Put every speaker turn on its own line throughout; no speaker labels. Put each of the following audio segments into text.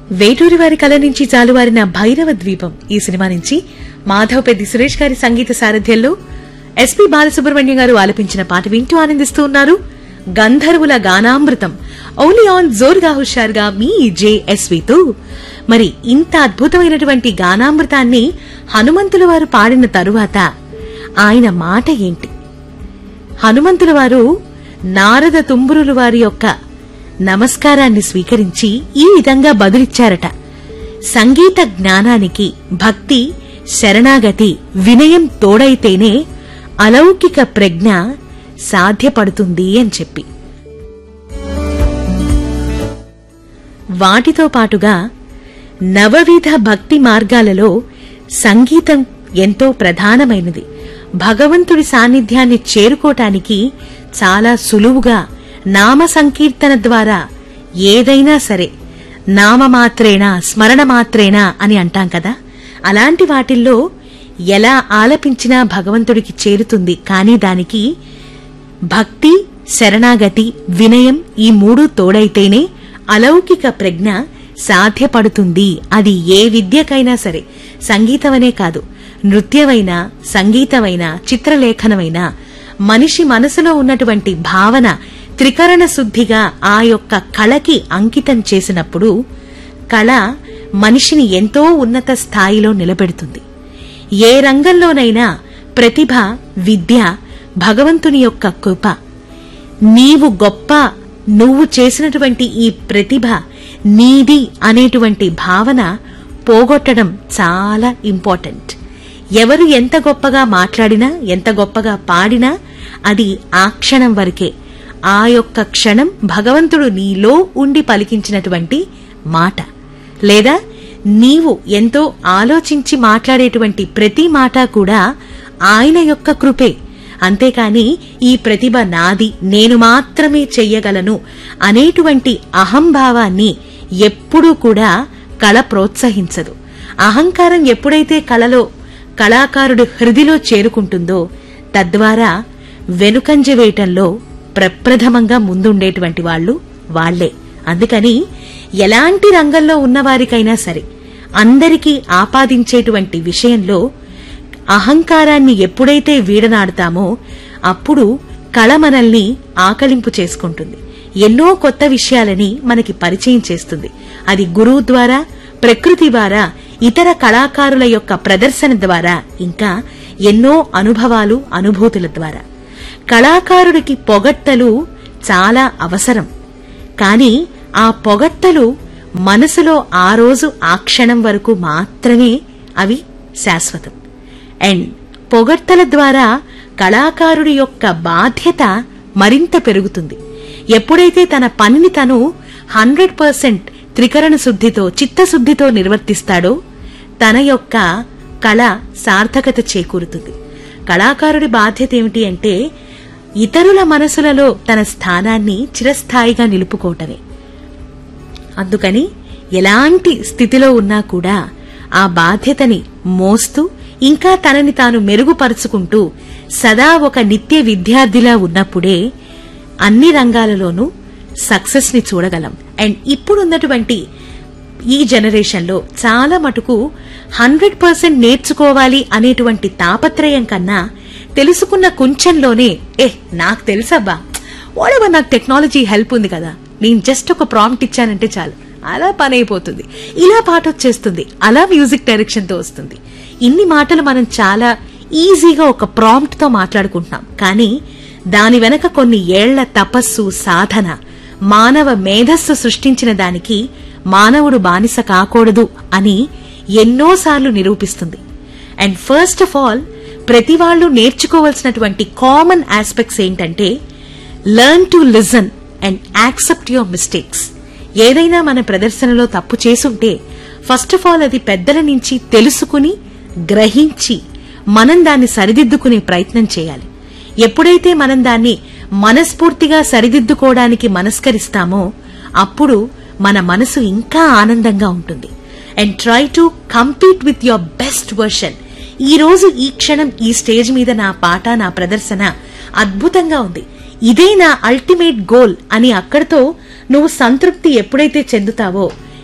వేటూరి వారి కళ నుంచి జాలువారిన భైరవ ద్వీపం ఈ సినిమా నుంచి మాధవ్ పెద్ది సురేష్ గారి సంగీత సారథ్యంలో ఎస్పి బాలసుబ్రహ్మణ్యం గారు ఆలపించిన పాట వింటూ ఆనందిస్తూ ఉన్నారు గంధర్వుల గానామృతం ఓన్లీ ఆన్ జోర్గా హుషారుగా మీ జేఎస్వితో మరి ఇంత అద్భుతమైనటువంటి గానామృతాన్ని హనుమంతుల వారు పాడిన తరువాత ఆయన మాట ఏంటి హనుమంతుల వారు నారద తుంబురుల వారి యొక్క నమస్కారాన్ని స్వీకరించి ఈ విధంగా బదులిచ్చారట సంగీత జ్ఞానానికి భక్తి శరణాగతి వినయం తోడైతేనే అలౌకిక ప్రజ్ఞ సాధ్యపడుతుంది అని చెప్పి వాటితో పాటుగా నవవిధ భక్తి మార్గాలలో సంగీతం ఎంతో ప్రధానమైనది భగవంతుడి సాన్నిధ్యాన్ని చేరుకోటానికి చాలా సులువుగా నామ సంకీర్తన ద్వారా ఏదైనా సరే నామమాత్రేనా స్మరణ మాత్రేనా అని అంటాం కదా అలాంటి వాటిల్లో ఎలా ఆలపించినా భగవంతుడికి చేరుతుంది కానీ దానికి భక్తి శరణాగతి వినయం ఈ మూడు తోడైతేనే అలౌకిక ప్రజ్ఞ సాధ్యపడుతుంది అది ఏ విద్యకైనా సరే సంగీతమనే కాదు నృత్యమైనా సంగీతమైనా చిత్రలేఖనమైనా మనిషి మనసులో ఉన్నటువంటి భావన త్రికరణ శుద్ధిగా ఆ యొక్క కళకి అంకితం చేసినప్పుడు కళ మనిషిని ఎంతో ఉన్నత స్థాయిలో నిలబెడుతుంది ఏ రంగంలోనైనా ప్రతిభ విద్య భగవంతుని యొక్క కృప నీవు గొప్ప నువ్వు చేసినటువంటి ఈ ప్రతిభ నీది అనేటువంటి భావన పోగొట్టడం చాలా ఇంపార్టెంట్ ఎవరు ఎంత గొప్పగా మాట్లాడినా ఎంత గొప్పగా పాడినా అది ఆ క్షణం వరకే ఆ యొక్క క్షణం భగవంతుడు నీలో ఉండి పలికించినటువంటి మాట లేదా నీవు ఎంతో ఆలోచించి మాట్లాడేటువంటి ప్రతి మాట కూడా ఆయన యొక్క కృపే అంతేకాని ఈ ప్రతిభ నాది నేను మాత్రమే చెయ్యగలను అనేటువంటి అహంభావాన్ని ఎప్పుడూ కూడా కళ ప్రోత్సహించదు అహంకారం ఎప్పుడైతే కళలో కళాకారుడు హృదిలో చేరుకుంటుందో తద్వారా వెనుకంజ వేయటంలో ప్రప్రథమంగా ముందుండేటువంటి వాళ్ళు వాళ్లే అందుకని ఎలాంటి రంగంలో ఉన్నవారికైనా సరే అందరికీ ఆపాదించేటువంటి విషయంలో అహంకారాన్ని ఎప్పుడైతే వీడనాడుతామో అప్పుడు కళ మనల్ని ఆకలింపు చేసుకుంటుంది ఎన్నో కొత్త విషయాలని మనకి పరిచయం చేస్తుంది అది గురువు ద్వారా ప్రకృతి ద్వారా ఇతర కళాకారుల యొక్క ప్రదర్శన ద్వారా ఇంకా ఎన్నో అనుభవాలు అనుభూతుల ద్వారా కళాకారుడికి పొగట్టలు చాలా అవసరం కాని ఆ పొగట్టలు మనసులో ఆ రోజు ఆ క్షణం వరకు మాత్రమే అవి శాశ్వతం అండ్ పొగడ్తల ద్వారా కళాకారుడి యొక్క బాధ్యత మరింత పెరుగుతుంది ఎప్పుడైతే తన పనిని తను హండ్రెడ్ పర్సెంట్ త్రికరణ శుద్ధితో చిత్తశుద్ధితో నిర్వర్తిస్తాడో తన యొక్క కళ సార్థకత చేకూరుతుంది కళాకారుడి బాధ్యత ఏమిటి అంటే ఇతరుల మనసులలో తన స్థానాన్ని చిరస్థాయిగా నిలుపుకోవటమే అందుకని ఎలాంటి స్థితిలో ఉన్నా కూడా ఆ బాధ్యతని మోస్తూ ఇంకా తనని తాను మెరుగుపరుచుకుంటూ సదా ఒక నిత్య విద్యార్థిలా ఉన్నప్పుడే అన్ని రంగాలలోనూ సక్సెస్ ని చూడగలం అండ్ ఇప్పుడున్నటువంటి ఈ జనరేషన్లో చాలా మటుకు హండ్రెడ్ పర్సెంట్ నేర్చుకోవాలి అనేటువంటి తాపత్రయం కన్నా తెలుసుకున్న కొంచెంలోనే ఏ నాకు తెలుసబ్బా వాడేవా నాకు టెక్నాలజీ హెల్ప్ ఉంది కదా నేను జస్ట్ ఒక ప్రాంప్ట్ ఇచ్చానంటే చాలు అలా పని అయిపోతుంది ఇలా పాట వచ్చేస్తుంది అలా మ్యూజిక్ డైరెక్షన్ తో వస్తుంది ఇన్ని మాటలు మనం చాలా ఈజీగా ఒక ప్రాంప్ట్ తో మాట్లాడుకుంటున్నాం కానీ దాని వెనక కొన్ని ఏళ్ల తపస్సు సాధన మానవ మేధస్సు సృష్టించిన దానికి మానవుడు బానిస కాకూడదు అని ఎన్నోసార్లు నిరూపిస్తుంది అండ్ ఫస్ట్ ఆఫ్ ఆల్ ప్రతి వాళ్ళు నేర్చుకోవాల్సినటువంటి కామన్ ఆస్పెక్ట్స్ ఏంటంటే learn to listen and accept your mistakes ఏదైనా మన ప్రదర్శనలో తప్పు చేసుంటే ఫస్ట్ ఆఫ్ ఆల్ అది పెద్దల నుంచి తెలుసుకుని గ్రహించి మనం దాన్ని సరిదిద్దుకునే ప్రయత్నం చేయాలి ఎప్పుడైతే మనం దాన్ని మనస్ఫూర్తిగా సరిదిద్దుకోవడానికి మనస్కరిస్తామో అప్పుడు మన మనసు ఇంకా ఆనందంగా ఉంటుంది and try to compete with your best version ఈ రోజు ఈ క్షణం ఈ స్టేజ్ మీద నా పాట నా ప్రదర్శన అద్భుతంగా ఉంది ఇదే నా అల్టిమేట్ గోల్ అని అక్కడితో నువ్వు సంతృప్తి ఎప్పుడైతే చెందుతావో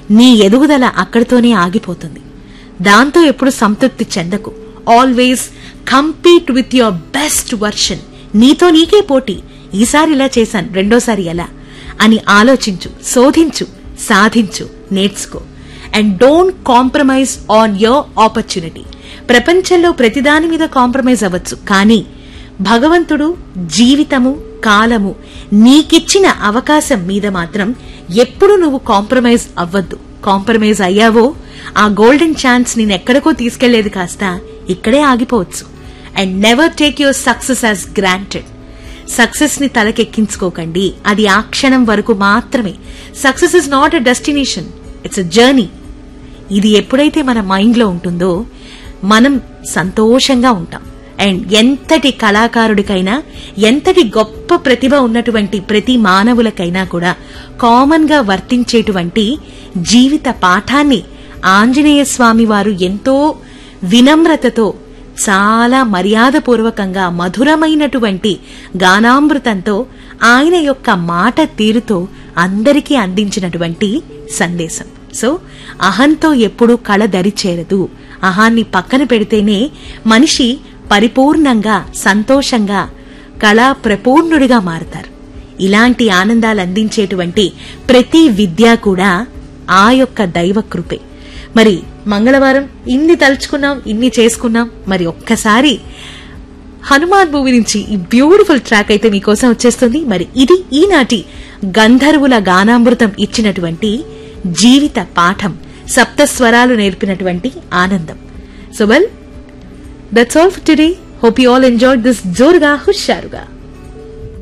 నీ ఎదుగుదల అక్కడితోనే ఆగిపోతుంది దాంతో ఎప్పుడు సంతృప్తి చెందకు always compete with your best version నీతో నీకే పోటీ ఈసారి ఇలా చేశాను రెండోసారి ఎలా అని ఆలోచించు శోధించు సాధించు నేర్చుకో and don't compromise on your opportunity ప్రపంచంలో ప్రతిదాని మీద కాంప్రమైజ్ అవ్వచ్చు కానీ భగవంతుడు జీవితము కాలము నీకిచ్చిన అవకాశం మీద మాత్రం ఎప్పుడు నువ్వు కాంప్రమైజ్ అవ్వద్దు కాంప్రమైజ్ అయ్యావో ఆ గోల్డెన్ ఛాన్స్ నేనెక్కడికో తీసుకెళ్లేది కాస్త ఇక్కడే ఆగిపోవచ్చు and never take your success as granted success ని తలకెక్కించుకోకండి అది ఆ క్షణం వరకు మాత్రమే success is not a destination it's a journey ఇది ఎప్పుడైతే మన మైండ్ లో ఉంటుందో మనం సంతోషంగా ఉంటాం అండ్ ఎంతటి కళాకారుడికైనా ఎంతటి గొప్ప ప్రతిభ ఉన్నటువంటి ప్రతి మానవులకైనా కూడా కామన్ గా వర్తించేటువంటి జీవిత పాఠాన్ని ఆంజనేయ స్వామి వారు ఎంతో వినమ్రతతో చాలా మర్యాదపూర్వకంగా మధురమైనటువంటి గానామృతంతో ఆయన యొక్క మాట తీరుతో అందరికీ అందించినటువంటి సందేశం సో అహంతో ఎప్పుడూ కళ దరిచేరదు అహాన్ని పక్కన పెడితేనే మనిషి పరిపూర్ణంగా సంతోషంగా కళా ప్రపూర్ణుడిగా మారతారు ఇలాంటి ఆనందాలు అందించేటువంటి ప్రతి విద్య కూడా ఆ యొక్క దైవ కృపే మరి మంగళవారం ఇన్ని తలుచుకున్నాం ఇన్ని చేసుకున్నాం మరి ఒక్కసారి హనుమాన్ మూవీ నుంచి ఈ బ్యూటిఫుల్ ట్రాక్ అయితే మీకోసం వచ్చేస్తుంది మరి ఇది ఈనాటి గంధర్వుల గానామృతం ఇచ్చినటువంటి జీవిత పాఠం సప్త స్వరాలు నేర్పినటువంటి ఆనందం so well that's all for today hope you all enjoyed this జోరుగా హుషారుగా